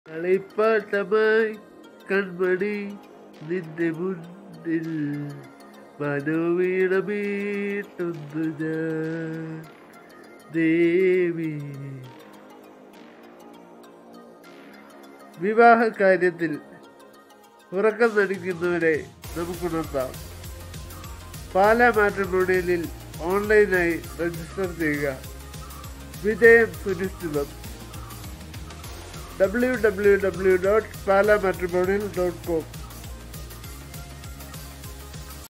കളിപ്പാട്ടമായി കൺമണി നിന്റെ മുന്നിൽ മനോവീണ മീട്ടുന്നു ഞാൻ ദേവി വിവാഹ കാര്യത്തിൽ ഉറക്കം നടിക്കുന്നവരെ നമുക്കുണർത്താം പാലാ മാട്രിമോണിയലിൽ ഓൺലൈനായി രജിസ്റ്റർ ചെയ്യുക വിജയം സുനിശ്ചിതം W W W dot Pala matrimonial dot com